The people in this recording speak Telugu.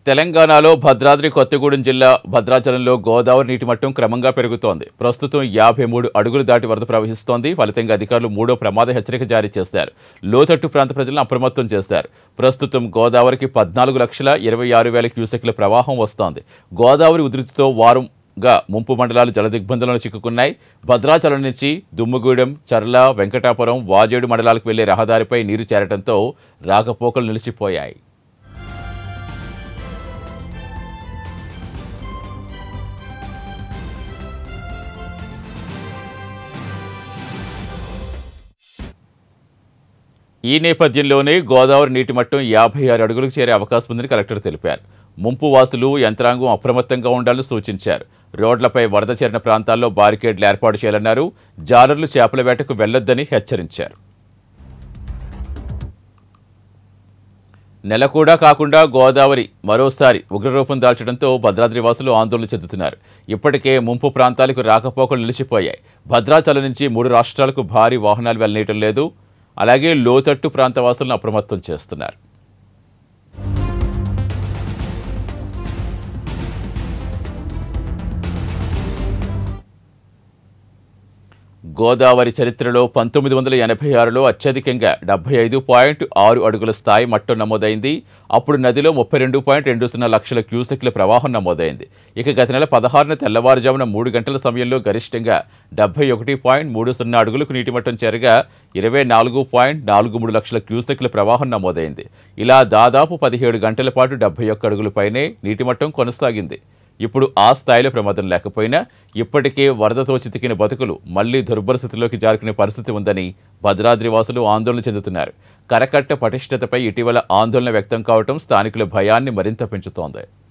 తెలంగాణలో భద్రాద్రి కొత్తగూడెం జిల్లా భద్రాచలంలో గోదావరి నీటి మట్టం క్రమంగా పెరుగుతోంది ప్రస్తుతం యాభై మూడు అడుగులు దాటి వరద ప్రవహిస్తోంది ఫలితంగా అధికారులు మూడో ప్రమాద హెచ్చరిక జారీ చేశారు లోతట్టు ప్రాంత ప్రజలను అప్రమత్తం చేశారు ప్రస్తుతం గోదావరికి పద్నాలుగు లక్షల ఇరవై ఆరు వేల క్యూసెక్ల ప్రవాహం వస్తోంది గోదావరి ఉధృతితో వారం గా ముంపు మండలాలు జలదిగ్బంధంలో చిక్కుకున్నాయి భద్రాచలం నుంచి దుమ్ముగూడెం చర్ల వెంకటాపురం వాజేడు మండలాలకు వెళ్లే రహదారిపై నీరు చేరడంతో రాకపోకలు నిలిచిపోయాయి ఈ నేపథ్యంలోనే గోదావరి నీటి మట్టం యాభై ఆరు అడుగులకు చేరే అవకాశం ఉందని కలెక్టర్ తెలిపారు ముంపు వాసులు యంత్రాంగం అప్రమత్తంగా ఉండాలని సూచించారు రోడ్లపై వరద చేరిన ప్రాంతాల్లో బారికేడ్లు ఏర్పాటు చేయాలన్నారు జాలర్లు చేపల వేటకు వెళ్లొద్దని హెచ్చరించారు నెల కూడా కాకుండా గోదావరి మరోసారి ఉగ్రరూపం దాల్చడంతో భద్రాద్రి వాసులు ఆందోళన చెందుతున్నారు ఇప్పటికే ముంపు ప్రాంతాలకు రాకపోకలు నిలిచిపోయాయి భద్రాచలం నుంచి మూడు రాష్ట్రాలకు భారీ వాహనాలు వెళ్ళనీయటం లేదు అలాగే లోతట్టు ప్రాంత వాసులను అప్రమత్తం చేస్తున్నారు గోదావరి చరిత్రలో పంతొమ్మిది వందల ఎనభై ఆరులో అత్యధికంగా డెబ్బై ఐదు పాయింట్ ఆరు అడుగుల స్థాయి మట్టం నమోదైంది అప్పుడు నదిలో ముప్పై రెండు పాయింట్ రెండు సున్నా లక్షల క్యూసెక్ల ప్రవాహం నమోదైంది ఇక గత నెల పదహారున తెల్లవారుజామున మూడు గంటల సమయంలో గరిష్టంగా డెబ్బై ఒకటి పాయింట్ మూడు సున్నా అడుగులకు నీటి మట్టం చేరగా ఇరవై నాలుగు పాయింట్ నాలుగు మూడు లక్షల క్యూసెక్ల ప్రవాహం నమోదైంది ఇలా దాదాపు పదిహేడు గంటల పాటు డెబ్బై ఒక్క అడుగులపైనే నీటి మట్టం కొనసాగింది ఇప్పుడు ఆ స్థాయిలో ప్రమాదం లేకపోయినా ఇప్పటికే వరదతో చితికిన బతుకులు మళ్లీ దుర్భర స్థితిలోకి జారుకునే పరిస్థితి ఉందని భద్రాద్రి వాసులు ఆందోళన చెందుతున్నారు కరకట్ట పటిష్టతపై ఇటీవల ఆందోళన వ్యక్తం కావటం స్థానికుల భయాన్ని మరింత పెంచుతోంది